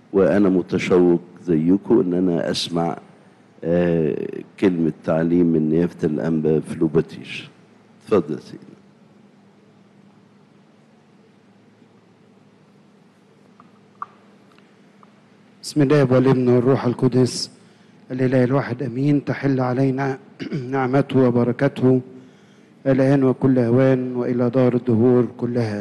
وأنا متشوق زيكم إن أنا أسمع آه، كلمة تعليم من نيافة الأنبا فلوباتيش اتفضل سيدي بسم الله والابن والروح القدس الإله الواحد أمين تحل علينا نعمته وبركته الآن وكل أوان وإلى دار الدهور كلها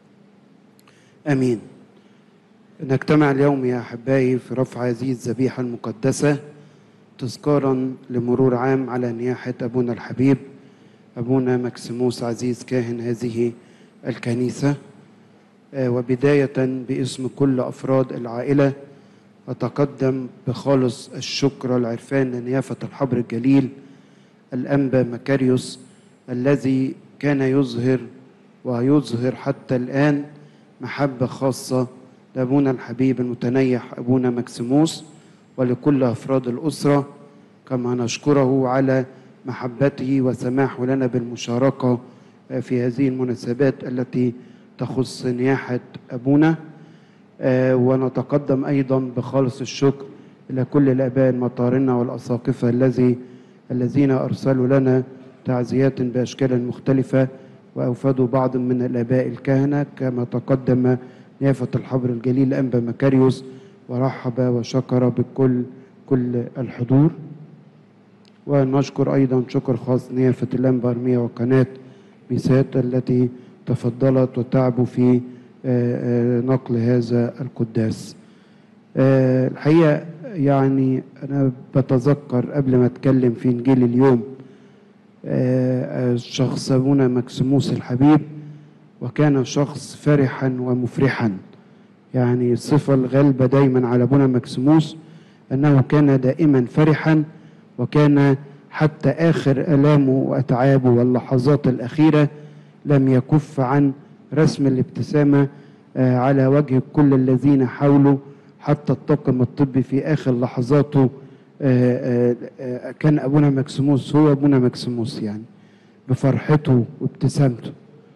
أمين نجتمع اليوم يا أحبائي في رفع هذه الذبيحة المقدسة تذكارا لمرور عام على نياحة أبونا الحبيب أبونا مكسيموس عزيز كاهن هذه الكنيسة آه، وبداية باسم كل أفراد العائلة أتقدم بخالص الشكر والعرفان لنيافة الحبر الجليل الأنبا مكاريوس الذي كان يظهر ويظهر حتى الآن محبة خاصة لأبونا الحبيب المتنيح أبونا مكسيموس ولكل أفراد الأسرة كما نشكره على محبته وسماحه لنا بالمشاركة في هذه المناسبات التي تخص نياحة أبونا آه، ونتقدم أيضا بخالص الشكر إلى كل الآباء المطارنة والأساقفة الذي الذين أرسلوا لنا تعزيات بأشكال مختلفة وأوفدوا بعض من الآباء الكهنة كما تقدم نيافة الحبر الجليل أنبا مكاريوس ورحب وشكر بكل كل الحضور ونشكر أيضا شكر خاص نيافة الأنبا أرمية وقناة ميسات التي تفضلت وتعبوا في آه، آه، نقل هذا القداس آه، الحقيقة يعني أنا بتذكر قبل ما أتكلم في إنجيل اليوم آه، آه، شخص أبونا مكسيموس الحبيب وكان شخص فرحا ومفرحا يعني الصفة الغالبة دايما على أبونا مكسيموس أنه كان دائما فرحا وكان حتى آخر آلامه وأتعابه واللحظات الأخيرة لم يكف عن رسم الابتسامة آه، على وجه كل الذين حوله حتى الطاقم الطبي في آخر لحظاته آه، آه، آه، كان أبونا مكسيموس هو أبونا مكسيموس يعني بفرحته وابتسامته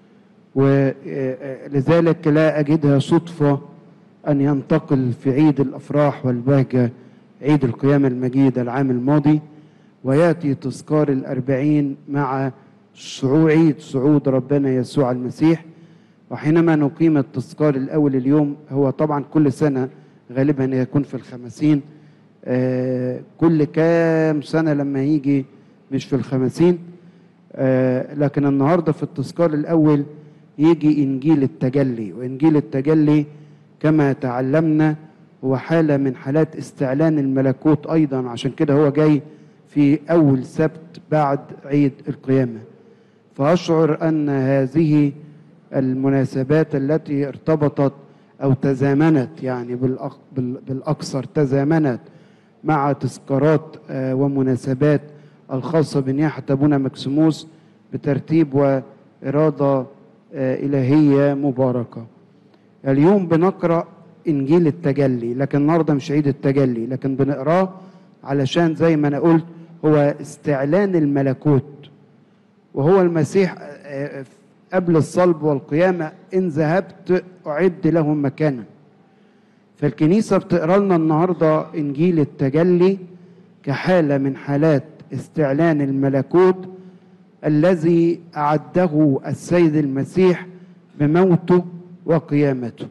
ولذلك لا أجدها صدفة أن ينتقل في عيد الأفراح والبهجة عيد القيامة المجيد العام الماضي ويأتي تذكار الأربعين مع صعود عيد صعود ربنا يسوع المسيح وحينما نقيم التذكار الأول اليوم هو طبعا كل سنة غالبا يكون في الخمسين آه، كل كام سنة لما يجي مش في الخمسين آه، لكن النهاردة في التذكار الأول يجي إنجيل التجلي وإنجيل التجلي كما تعلمنا هو حالة من حالات استعلان الملكوت أيضا عشان كده هو جاي في أول سبت بعد عيد القيامة فأشعر أن هذه المناسبات التي ارتبطت أو تزامنت يعني بالأق- بال- بالأكثر تزامنت مع تذكارات آه، ومناسبات الخاصة بنياحة أبونا مكسيموس بترتيب وإرادة آه، إلهية مباركة اليوم بنقرأ إنجيل التجلي لكن النهاردة مش عيد التجلي لكن بنقراه علشان زي ما أنا قلت هو استعلان الملكوت وهو المسيح آه، قبل الصلب والقيامة إن ذهبت أعد لهم مكانا فالكنيسة بتقرا لنا النهاردة إنجيل التجلي كحالة من حالات استعلان الملكوت الذي أعده السيد المسيح بموته وقيامته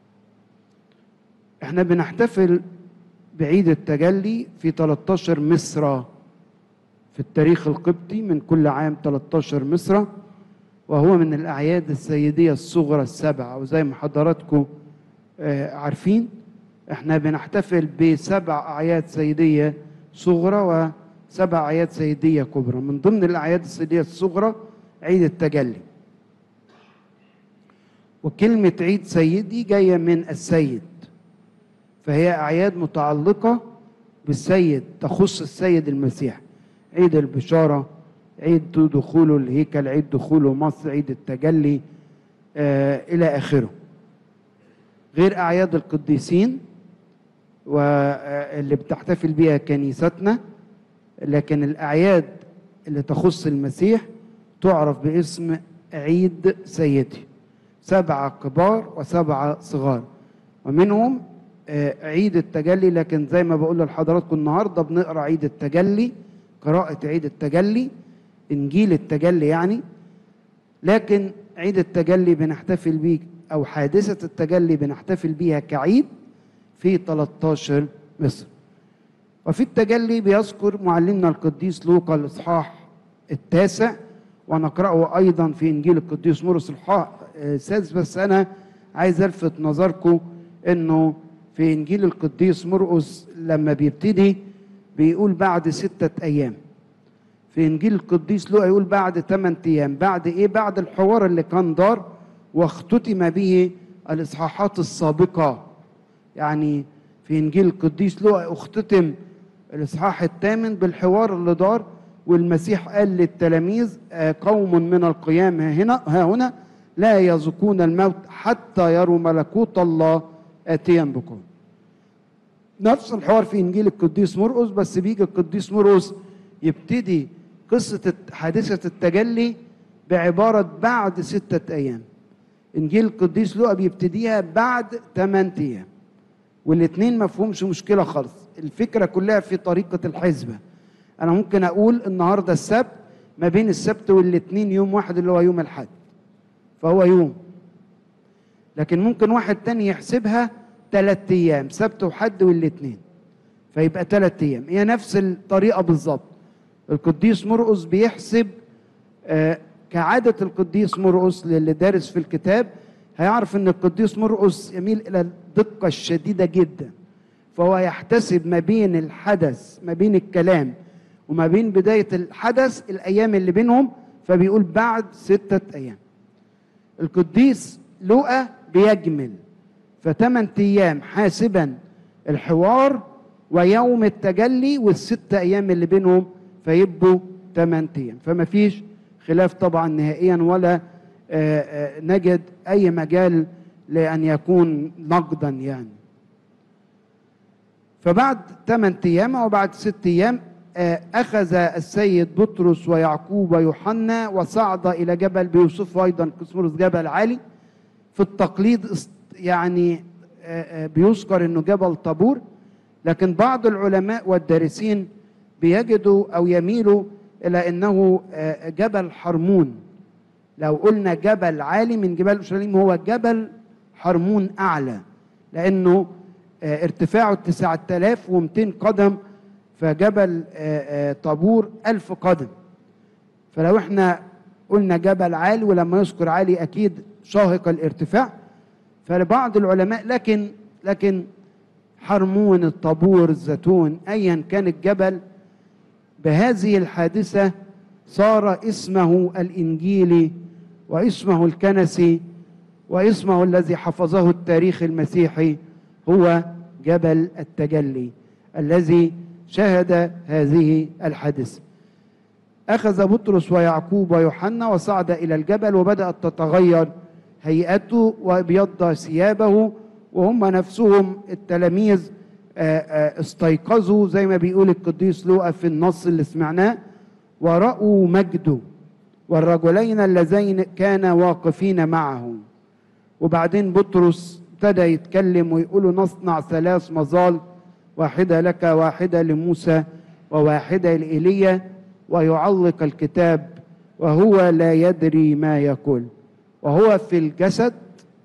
احنا بنحتفل بعيد التجلي في 13 مصر في التاريخ القبطي من كل عام 13 مصر وهو من الأعياد السيدية الصغرى السبعة وزي ما حضراتكم آه، عارفين احنا بنحتفل بسبع أعياد سيدية صغرى وسبع أعياد سيدية كبرى من ضمن الأعياد السيدية الصغرى عيد التجلي وكلمة عيد سيدي جاية من السيد فهي أعياد متعلقة بالسيد تخص السيد المسيح عيد البشارة عيد دخوله الهيكل عيد دخوله مصر عيد التجلي آه إلى آخره غير أعياد القديسين واللي بتحتفل بها كنيستنا لكن الأعياد اللي تخص المسيح تعرف باسم عيد سيدي سبعة كبار وسبعة صغار ومنهم آه، عيد التجلي لكن زي ما بقول لحضراتكم النهارده بنقرا عيد التجلي قراءة عيد التجلي انجيل التجلي يعني لكن عيد التجلي بنحتفل بيه او حادثة التجلي بنحتفل بيها كعيد في 13 مصر وفي التجلي بيذكر معلمنا القديس لوقا الاصحاح التاسع ونقرأه أيضا في إنجيل القديس مرقس الإصحاح السادس بس أنا عايز ألفت نظركم إنه في إنجيل القديس مرقس لما بيبتدي بيقول بعد ستة أيام في إنجيل القديس لوقا يقول بعد ثمان أيام بعد إيه؟ بعد الحوار اللي كان دار واختتم به الإصحاحات السابقة يعني في إنجيل القديس لوقا اختتم الإصحاح الثامن بالحوار اللي دار والمسيح قال للتلاميذ آه، قوم من القيام ها هنا ها هنا لا يذوقون الموت حتى يروا ملكوت الله آتيا بكم نفس الحوار في انجيل القديس مرقس بس بيجي القديس مرقس يبتدي قصه الت- حادثه التجلي بعباره بعد سته ايام انجيل القديس لوقا بيبتديها بعد ثمان ايام والاثنين ما فيهمش مشكله خالص الفكره كلها في طريقه الحسبه انا ممكن اقول النهارده السبت ما بين السبت والاثنين يوم واحد اللي هو يوم الحد فهو يوم لكن ممكن واحد تاني يحسبها ثلاث ايام سبت وحد والاثنين فيبقى ثلاث ايام هي نفس الطريقه بالظبط القديس مرقس بيحسب آه كعاده القديس مرقس للي دارس في الكتاب هيعرف ان القديس مرقس يميل الى الدقه الشديده جدا فهو يحتسب ما بين الحدث ما بين الكلام وما بين بدايه الحدث الايام اللي بينهم فبيقول بعد سته ايام القديس لوقا بيجمل فثمان ايام حاسبا الحوار ويوم التجلي والست ايام اللي بينهم فيبقوا ثمان ايام فما فيش خلاف طبعا نهائيا ولا آه، آه، نجد اي مجال لان يكون نقدا يعني فبعد ثمان ايام او بعد ست ايام آه، اخذ السيد بطرس ويعقوب ويوحنا وصعد الى جبل بيوصفه ايضا كسمرس جبل عالي في التقليد است- يعني آه، آه، بيذكر انه جبل طابور لكن بعض العلماء والدارسين بيجدوا او يميلوا الى انه آه، جبل حرمون لو قلنا جبل عالي من جبال اورشليم هو جبل حرمون اعلى لانه آه، ارتفاعه 9200 قدم فجبل آه، آه، طابور 1000 قدم فلو احنا قلنا جبل عالي ولما يذكر عالي اكيد شاهق الارتفاع فلبعض العلماء لكن لكن حرمون الطابور الزيتون ايا كان الجبل بهذه الحادثه صار اسمه الانجيلي واسمه الكنسي واسمه الذي حفظه التاريخ المسيحي هو جبل التجلي الذي شهد هذه الحادثه أخذ بطرس ويعقوب ويوحنا وصعد إلى الجبل وبدأت تتغير هيئته وابيض ثيابه وهم نفسهم التلاميذ آه، آه، استيقظوا زي ما بيقول القديس لوقا في النص اللي سمعناه ورأوا مجده والرجلين اللذين كانا واقفين معه وبعدين بطرس ابتدى يتكلم ويقول نصنع ثلاث مظال واحدة لك واحدة لموسى وواحدة لإيليا ويعلق الكتاب وهو لا يدري ما يقول وهو في الجسد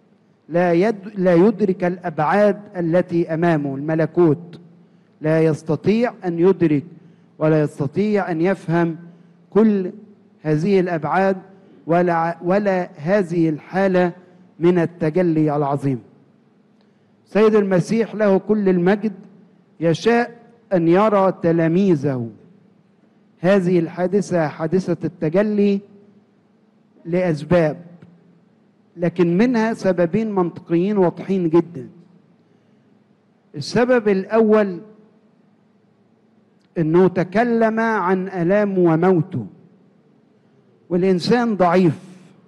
لا يد لا يدرك الابعاد التي امامه الملكوت لا يستطيع ان يدرك ولا يستطيع ان يفهم كل هذه الابعاد ولا ولا هذه الحاله من التجلي العظيم سيد المسيح له كل المجد يشاء ان يرى تلاميذه هذه الحادثه حادثه التجلي لاسباب لكن منها سببين منطقيين واضحين جدا السبب الاول انه تكلم عن الامه وموته والانسان ضعيف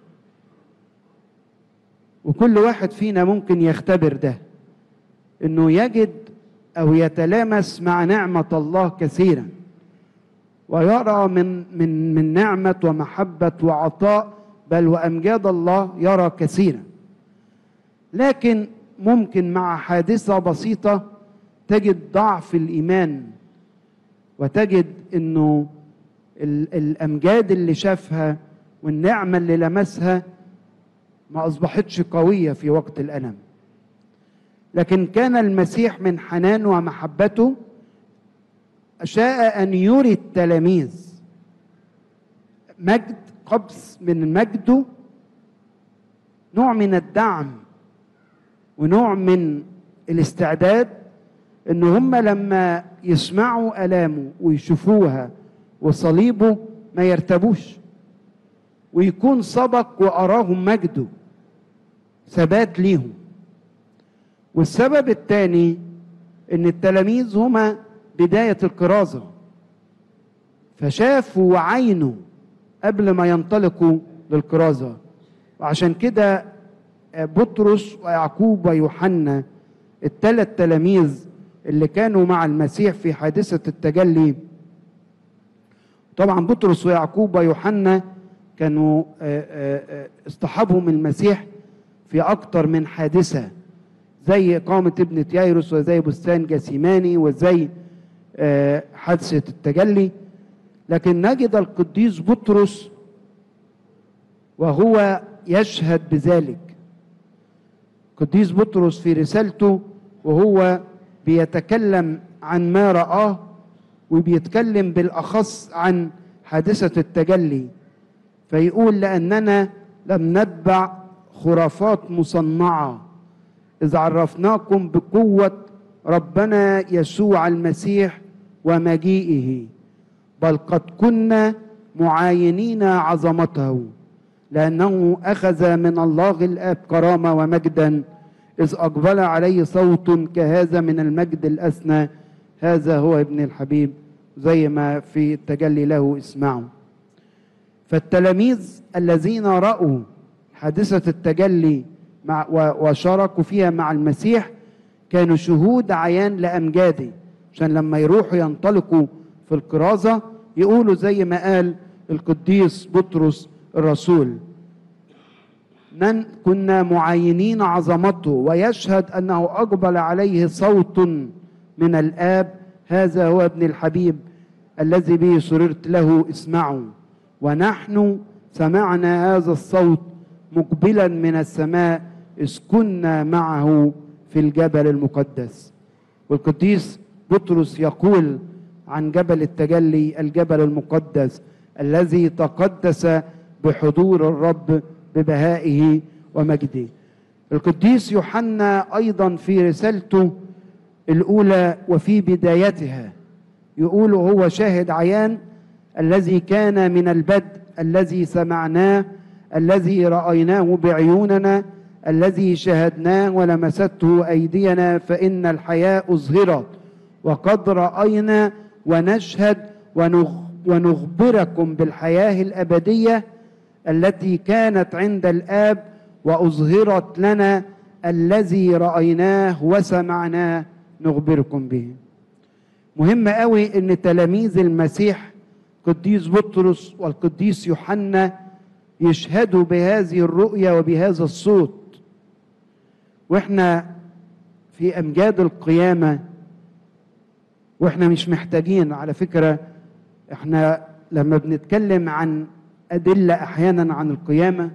وكل واحد فينا ممكن يختبر ده انه يجد او يتلامس مع نعمه الله كثيرا ويرى من من من نعمه ومحبه وعطاء بل وامجاد الله يرى كثيرا لكن ممكن مع حادثة بسيطة تجد ضعف الإيمان وتجد إنه ال- الأمجاد اللي شافها والنعمة اللي لمسها ما أصبحتش قوية في وقت الألم لكن كان المسيح من حنان ومحبته شاء أن يري التلاميذ مجد قبس من مجده نوع من الدعم ونوع من الاستعداد ان هم لما يسمعوا الامه ويشوفوها وصليبه ما يرتبوش ويكون سبق واراهم مجده ثبات ليهم والسبب الثاني ان التلاميذ هما بدايه الكرازه فشافوا وعينوا قبل ما ينطلقوا للكرازه وعشان كده بطرس ويعقوب ويوحنا الثلاث تلاميذ اللي كانوا مع المسيح في حادثه التجلي طبعا بطرس ويعقوب ويوحنا كانوا آه، آه، آه، اصطحبهم المسيح في اكتر من حادثه زي اقامه ابنه يايروس وزي بستان جاسيماني وزي آه، حادثه التجلي لكن نجد القديس بطرس وهو يشهد بذلك قديس بطرس في رسالته وهو بيتكلم عن ما رآه وبيتكلم بالأخص عن حادثة التجلي فيقول لأننا لم نتبع خرافات مصنعة إذ عرفناكم بقوة ربنا يسوع المسيح ومجيئه بل قد كنا معاينين عظمته لأنه أخذ من الله الآب كرامة ومجدا إذ أقبل عليه صوت كهذا من المجد الأسنى هذا هو ابن الحبيب زي ما في التجلي له اسمعوا فالتلاميذ الذين رأوا حادثة التجلي مع و- وشاركوا فيها مع المسيح كانوا شهود عيان لأمجاده عشان لما يروحوا ينطلقوا في الكرازة يقولوا زي ما قال القديس بطرس الرسول نن كنا معاينين عظمته ويشهد انه اقبل عليه صوت من الاب هذا هو ابن الحبيب الذي به سررت له اسمعوا ونحن سمعنا هذا الصوت مقبلا من السماء اذ كنا معه في الجبل المقدس والقديس بطرس يقول عن جبل التجلي الجبل المقدس الذي تقدس بحضور الرب ببهائه ومجده القديس يوحنا ايضا في رسالته الاولى وفي بدايتها يقول هو شاهد عيان الذي كان من البدء الذي سمعناه الذي رايناه بعيوننا الذي شاهدناه ولمسته ايدينا فان الحياه اظهرت وقد راينا ونشهد ونغ ونخبركم بالحياه الابديه التي كانت عند الاب واظهرت لنا الذي رايناه وسمعناه نخبركم به مهم قوي ان تلاميذ المسيح قديس بطرس والقديس يوحنا يشهدوا بهذه الرؤيه وبهذا الصوت واحنا في امجاد القيامه واحنا مش محتاجين على فكره احنا لما بنتكلم عن ادله احيانا عن القيامه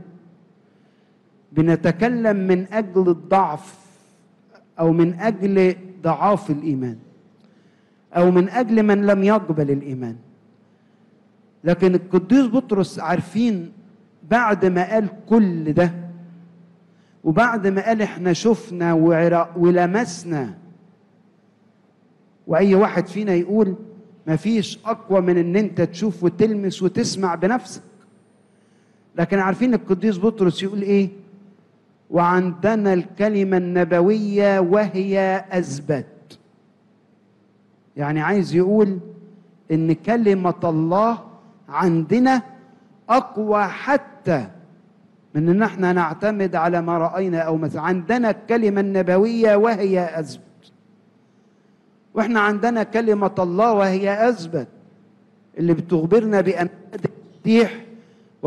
بنتكلم من اجل الضعف او من اجل ضعاف الايمان او من اجل من لم يقبل الايمان لكن القديس بطرس عارفين بعد ما قال كل ده وبعد ما قال احنا شفنا وعرا- ولمسنا واي واحد فينا يقول مفيش اقوى من ان انت تشوف وتلمس وتسمع بنفسك لكن عارفين القديس بطرس يقول ايه وعندنا الكلمه النبويه وهي اثبت يعني عايز يقول ان كلمه الله عندنا اقوى حتى من ان احنا نعتمد على ما راينا او مثلا عندنا الكلمه النبويه وهي اثبت واحنا عندنا كلمه الله وهي اثبت اللي بتخبرنا بامجاد المسيح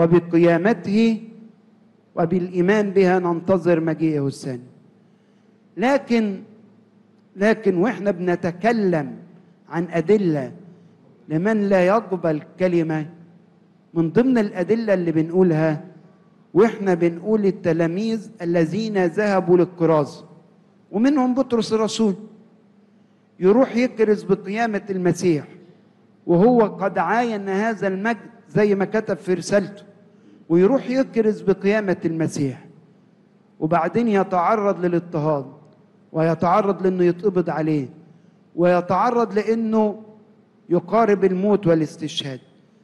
وبقيامته وبالايمان بها ننتظر مجيئه الثاني لكن لكن واحنا بنتكلم عن ادله لمن لا يقبل كلمه من ضمن الادله اللي بنقولها واحنا بنقول التلاميذ الذين ذهبوا للكراز ومنهم بطرس الرسول يروح يكرز بقيامه المسيح وهو قد عاين هذا المجد زي ما كتب في رسالته ويروح يكرز بقيامه المسيح وبعدين يتعرض للاضطهاد ويتعرض لانه يتقبض عليه ويتعرض لانه يقارب الموت والاستشهاد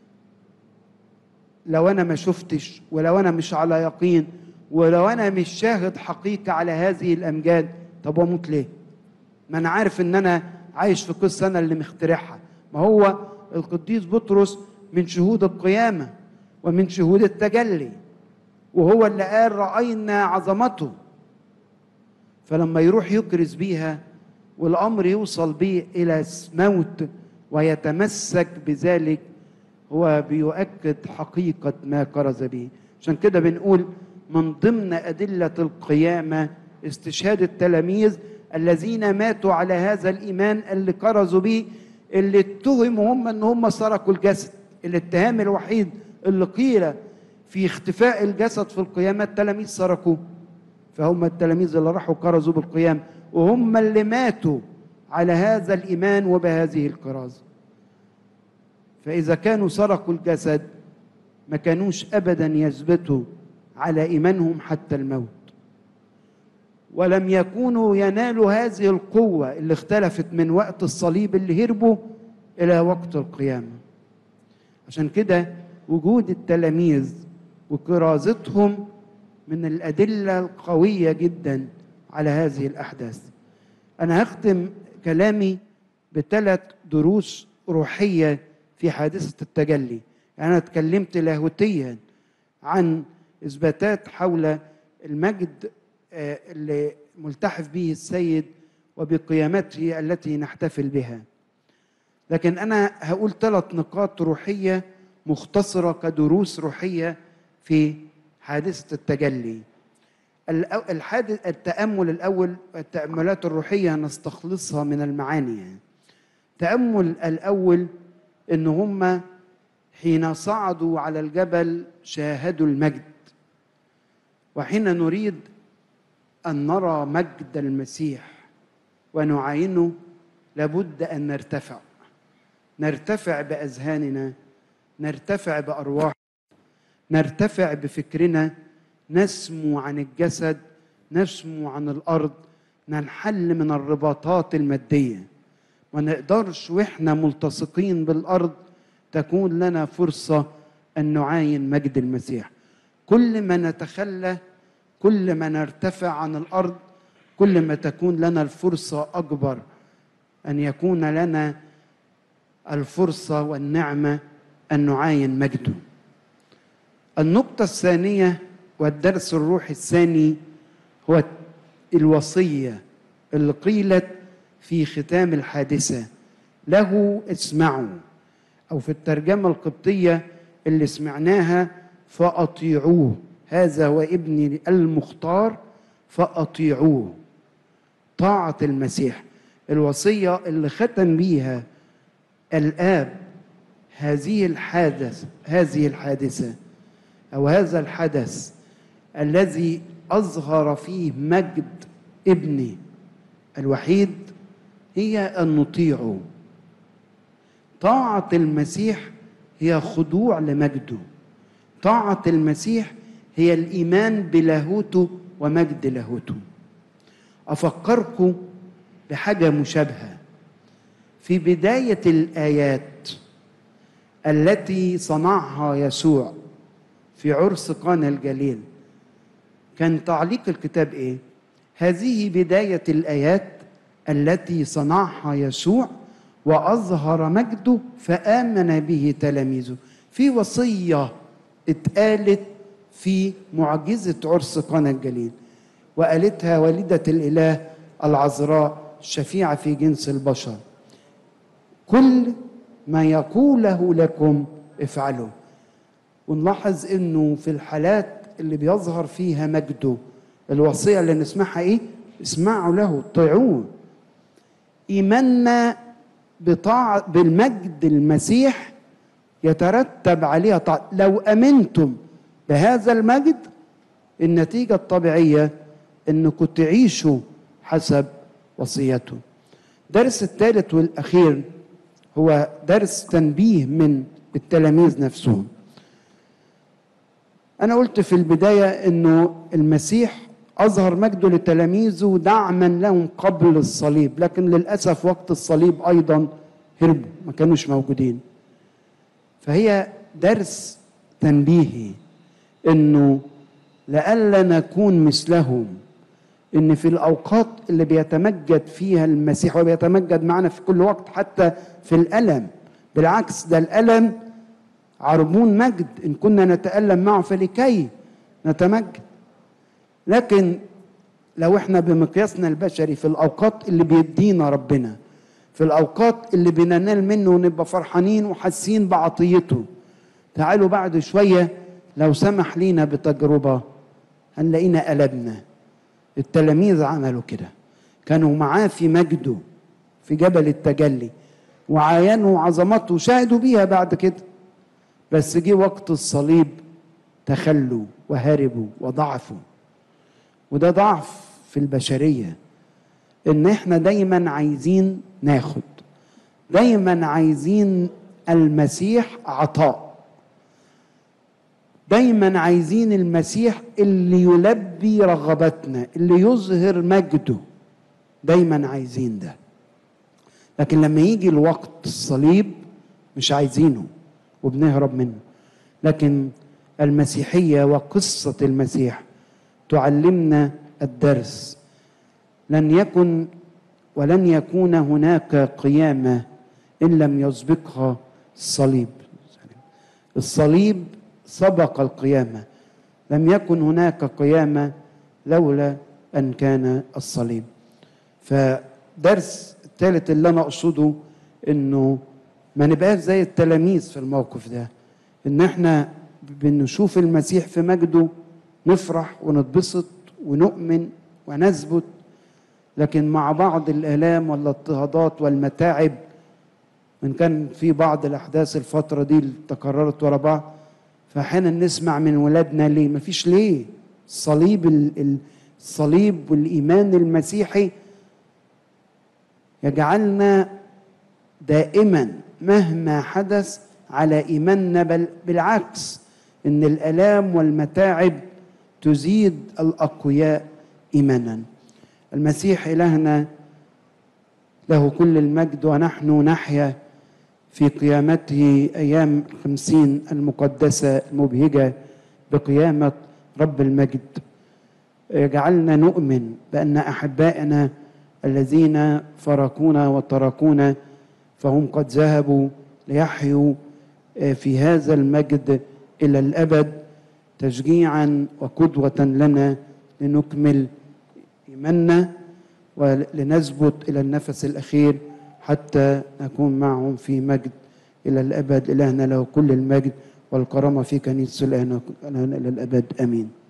لو انا ما شفتش ولو انا مش على يقين ولو انا مش شاهد حقيقه على هذه الامجاد طب اموت ليه ما انا عارف ان انا عايش في قصه انا اللي مخترعها ما هو القديس بطرس من شهود القيامه ومن شهود التجلي وهو اللي قال راينا عظمته فلما يروح يكرز بيها والامر يوصل بيه الى موت ويتمسك بذلك هو بيؤكد حقيقه ما كرز به عشان كده بنقول من ضمن ادله القيامه استشهاد التلاميذ الذين ماتوا على هذا الايمان اللي كرزوا به اللي اتهموا هم ان هم سرقوا الجسد الاتهام الوحيد اللي قيل في اختفاء الجسد في القيامه التلاميذ سرقوه فهم التلاميذ اللي راحوا كرزوا بالقيام وهم اللي ماتوا على هذا الايمان وبهذه الكرازه فاذا كانوا سرقوا الجسد ما كانوش ابدا يثبتوا على ايمانهم حتى الموت ولم يكونوا ينالوا هذه القوه اللي اختلفت من وقت الصليب اللي هربوا الى وقت القيامه عشان كده وجود التلاميذ وكرازتهم من الادله القويه جدا على هذه الاحداث انا هختم كلامي بثلاث دروس روحيه في حادثه التجلي يعني انا اتكلمت لاهوتيا عن اثباتات حول المجد اللي ملتحف به السيد وبقيامته التي نحتفل بها لكن انا هقول ثلاث نقاط روحيه مختصره كدروس روحيه في حادثه التجلي الحادث التامل الاول التاملات الروحيه نستخلصها من المعاني يعني. التامل الاول ان هم حين صعدوا على الجبل شاهدوا المجد وحين نريد ان نرى مجد المسيح ونعاينه لابد ان نرتفع نرتفع باذهاننا نرتفع بارواحنا نرتفع بفكرنا نسمو عن الجسد نسمو عن الارض ننحل من الرباطات الماديه ما نقدرش واحنا ملتصقين بالارض تكون لنا فرصه ان نعاين مجد المسيح كل ما نتخلى كل ما نرتفع عن الارض كل ما تكون لنا الفرصه اكبر ان يكون لنا الفرصه والنعمه ان نعاين مجده النقطه الثانيه والدرس الروحي الثاني هو الوصيه اللي قيلت في ختام الحادثه له اسمعوا او في الترجمه القبطيه اللي سمعناها فاطيعوه هذا هو ابني المختار فاطيعوه طاعه المسيح الوصيه اللي ختم بيها الاب هذه الحادث هذه الحادثه او هذا الحدث الذي اظهر فيه مجد ابني الوحيد هي ان نطيعه طاعه المسيح هي خضوع لمجده طاعه المسيح هي الايمان بلاهوته ومجد لاهوته افكركم بحاجه مشابهه في بدايه الايات التي صنعها يسوع في عرس قانا الجليل كان تعليق الكتاب ايه هذه بدايه الايات التي صنعها يسوع واظهر مجده فامن به تلاميذه في وصيه اتقالت في معجزه عرس قانا الجليل وقالتها والده الاله العذراء الشفيعه في جنس البشر كل ما يقوله لكم افعلوا ونلاحظ انه في الحالات اللي بيظهر فيها مجده الوصيه اللي نسمعها ايه اسمعوا له طيعوه ايماننا بطاعة بالمجد المسيح يترتب عليها طاعة لو امنتم بهذا المجد النتيجة الطبيعية انكم تعيشوا حسب وصيته درس الثالث والاخير هو درس تنبيه من التلاميذ نفسهم انا قلت في البدايه انه المسيح اظهر مجده لتلاميذه دعما لهم قبل الصليب لكن للاسف وقت الصليب ايضا هربوا ما كانوش موجودين فهي درس تنبيهي انه لئلا نكون مثلهم ان في الاوقات اللي بيتمجد فيها المسيح وبيتمجد معنا في كل وقت حتى في الالم بالعكس ده الالم عربون مجد ان كنا نتالم معه فلكي نتمجد لكن لو احنا بمقياسنا البشري في الاوقات اللي بيدينا ربنا في الاوقات اللي بننال منه ونبقى فرحانين وحاسين بعطيته تعالوا بعد شويه لو سمح لينا بتجربه هنلاقينا قلبنا التلاميذ عملوا كده كانوا معاه في مجده في جبل التجلي وعاينوا عظمته وشاهدوا بيها بعد كده بس جه وقت الصليب تخلوا وهربوا وضعفوا وده ضعف في البشريه ان احنا دايما عايزين ناخد دايما عايزين المسيح عطاء دايما عايزين المسيح اللي يلبي رغبتنا اللي يظهر مجده دايما عايزين ده لكن لما يجي الوقت الصليب مش عايزينه وبنهرب منه لكن المسيحيه وقصه المسيح تعلمنا الدرس لن يكن ولن يكون هناك قيامه ان لم يسبقها الصليب الصليب سبق القيامه لم يكن هناك قيامه لولا ان كان الصليب فدرس الثالث اللي انا اقصده انه ما نبقاش زي التلاميذ في الموقف ده ان احنا بنشوف المسيح في مجده نفرح ونتبسط ونؤمن ونثبت لكن مع بعض الالام والاضطهادات والمتاعب ان كان في بعض الاحداث الفتره دي اللي تكررت ورا بعض فاحيانا نسمع من ولادنا ليه مفيش ليه الصليب الصليب والايمان المسيحي يجعلنا دائما مهما حدث على ايماننا بل بالعكس ان الالام والمتاعب تزيد الاقوياء ايمانا المسيح الهنا له كل المجد ونحن نحيا في قيامته ايام الخمسين المقدسه المبهجه بقيامه رب المجد يجعلنا نؤمن بان احبائنا الذين فرقونا وتركونا فهم قد ذهبوا ليحيوا في هذا المجد الى الابد تشجيعا وقدوه لنا لنكمل ايماننا ولنثبت الى النفس الاخير حتى نكون معهم في مجد الى الابد الهنا له كل المجد والكرامه في كنيسه الان الى الابد امين